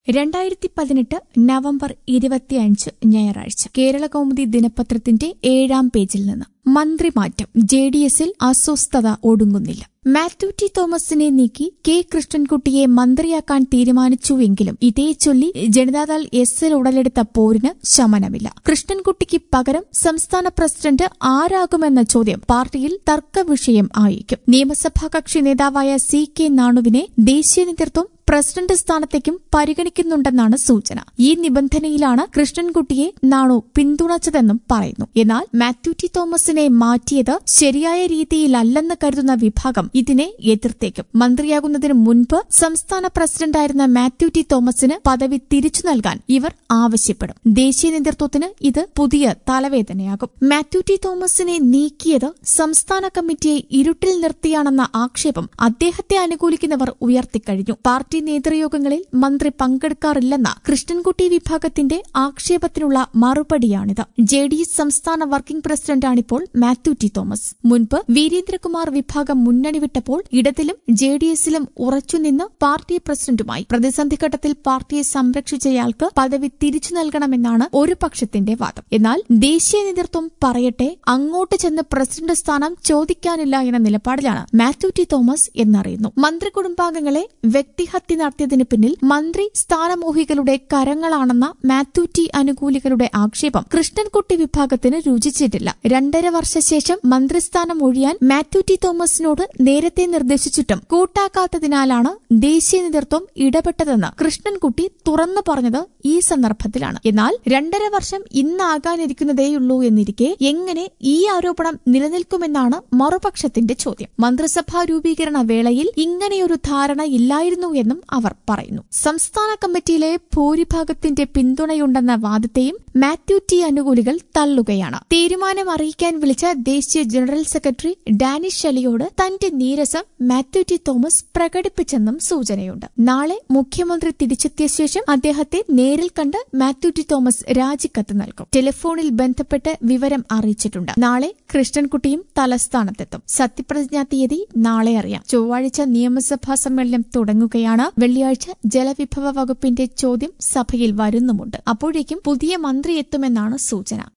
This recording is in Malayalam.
രണ്ടായിരത്തി പതിനെട്ട് നവംബർ ഇരുപത്തിയഞ്ച് ഞായറാഴ്ച കേരള കൗമുദി ദിനപത്രത്തിന്റെ ഏഴാം പേജിൽ നിന്ന് മന്ത്രിമാറ്റം ജെ ഡി എസിൽ അസ്വസ്ഥത ഒടുങ്ങുന്നില്ല മാത്യു ടി തോമസിനെ നീക്കി കെ കൃഷ്ണൻകുട്ടിയെ മന്ത്രിയാക്കാൻ തീരുമാനിച്ചുവെങ്കിലും ഇതേ ചൊല്ലി ജനതാദൾ എസിൽ ഉടലെടുത്ത പോരിന് ശമനമില്ല കൃഷ്ണൻകുട്ടിക്ക് പകരം സംസ്ഥാന പ്രസിഡന്റ് ആരാകുമെന്ന ചോദ്യം പാർട്ടിയിൽ തർക്ക വിഷയം ആയിരിക്കും നിയമസഭാ കക്ഷി നേതാവായ സി കെ നാണുവിനെ ദേശീയ നേതൃത്വം പ്രസിഡന്റ് സ്ഥാനത്തേക്കും പരിഗണിക്കുന്നുണ്ടെന്നാണ് സൂചന ഈ നിബന്ധനയിലാണ് കൃഷ്ണൻകുട്ടിയെ നാണു പിന്തുണച്ചതെന്നും പറയുന്നു എന്നാൽ മാത്യു ടി തോമസിനെ മാറ്റിയത് ശരിയായ രീതിയിലല്ലെന്ന് കരുതുന്ന വിഭാഗം ഇതിനെ എതിർത്തേക്കും മന്ത്രിയാകുന്നതിന് മുൻപ് സംസ്ഥാന പ്രസിഡന്റായിരുന്ന മാത്യു ടി തോമസിന് പദവി തിരിച്ചു നൽകാൻ ഇവർ ആവശ്യപ്പെടും ദേശീയ നേതൃത്വത്തിന് ഇത് പുതിയ തലവേദനയാകും മാത്യു ടി തോമസിനെ നീക്കിയത് സംസ്ഥാന കമ്മിറ്റിയെ ഇരുട്ടിൽ നിർത്തിയാണെന്ന ആക്ഷേപം അദ്ദേഹത്തെ അനുകൂലിക്കുന്നവർ ഉയർത്തിക്കഴിഞ്ഞു പാർട്ടി നേതൃയോഗങ്ങളിൽ മന്ത്രി പങ്കെടുക്കാറില്ലെന്ന കൃഷ്ണൻകുട്ടി വിഭാഗത്തിന്റെ ആക്ഷേപത്തിനുള്ള മറുപടിയാണിത് ജെ ഡി എസ് സംസ്ഥാന വർക്കിംഗ് പ്രസിഡന്റാണിപ്പോൾ മാത്യു ടി തോമസ് മുൻപ് വീരേന്ദ്രകുമാർ വിഭാഗം മുന്നണി വിട്ടപ്പോൾ ഇടതിലും ജെ ഡി എസിലും ഉറച്ചുനിന്ന് പാർട്ടി പ്രസിഡന്റുമായി പ്രതിസന്ധി ഘട്ടത്തിൽ പാർട്ടിയെ സംരക്ഷിച്ചയാൾക്ക് പദവി തിരിച്ചു നൽകണമെന്നാണ് ഒരു പക്ഷത്തിന്റെ വാദം എന്നാൽ ദേശീയ നേതൃത്വം പറയട്ടെ അങ്ങോട്ട് ചെന്ന് പ്രസിഡന്റ് സ്ഥാനം ചോദിക്കാനില്ല എന്ന നിലപാടിലാണ് മാത്യു ടി തോമസ് എന്നറിയുന്നു മന്ത്രി കുടുംബാംഗങ്ങളെ വ്യക്തിഹത്യ നടത്തിയതിന് പിന്നിൽ മന്ത്രി സ്ഥാനമോഹികളുടെ കരങ്ങളാണെന്ന മാത്യു ടി അനുകൂലികളുടെ ആക്ഷേപം കൃഷ്ണൻകുട്ടി വിഭാഗത്തിന് രുചിച്ചിട്ടില്ല രണ്ടര വർഷശേഷം മന്ത്രിസ്ഥാനം ഒഴിയാൻ മാത്യു ടി തോമസിനോട് നേരത്തെ നിർദ്ദേശിച്ചിട്ടും കൂട്ടാക്കാത്തതിനാലാണ് ദേശീയ നേതൃത്വം ഇടപെട്ടതെന്ന് കൃഷ്ണൻകുട്ടി തുറന്നു പറഞ്ഞത് ഈ സന്ദർഭത്തിലാണ് എന്നാൽ രണ്ടര വർഷം ഇന്നാകാനിരിക്കുന്നതേയുള്ളൂ എന്നിരിക്കെ എങ്ങനെ ഈ ആരോപണം നിലനിൽക്കുമെന്നാണ് മറുപക്ഷത്തിന്റെ ചോദ്യം മന്ത്രിസഭാ രൂപീകരണ വേളയിൽ ഇങ്ങനെയൊരു ധാരണ ഇല്ലായിരുന്നു എന്നും അവർ പറയുന്നു സംസ്ഥാന കമ്മിറ്റിയിലെ ഭൂരിഭാഗത്തിന്റെ പിന്തുണയുണ്ടെന്ന വാദത്തെയും മാത്യു ടി അനുകൂലികൾ തള്ളുകയാണ് തീരുമാനം അറിയിക്കാൻ വിളിച്ച ദേശീയ ജനറൽ സെക്രട്ടറി ഡാനിഷ് അലിയോട് തന്റെ നീരസം മാത്യു ടി തോമസ് പ്രകടിപ്പിച്ചെന്നും സൂചനയുണ്ട് നാളെ മുഖ്യമന്ത്രി തിരിച്ചെത്തിയ ശേഷം അദ്ദേഹത്തെ നേരിൽ കണ്ട് മാത്യു ടി തോമസ് രാജിക്കത്ത് നൽകും ടെലിഫോണിൽ ബന്ധപ്പെട്ട് വിവരം അറിയിച്ചിട്ടുണ്ട് നാളെ കൃഷ്ണൻകുട്ടിയും തലസ്ഥാനത്തെത്തും സത്യപ്രതിജ്ഞാ തീയതി നാളെ അറിയാം ചൊവ്വാഴ്ച നിയമസഭാ സമ്മേളനം തുടങ്ങുകയാണ് വെള്ളിയാഴ്ച ജലവിഭവ വകുപ്പിന്റെ ചോദ്യം സഭയിൽ വരുന്നുമുണ്ട് അപ്പോഴേക്കും പുതിയ മന്ത്രി എത്തുമെന്നാണ് സൂചന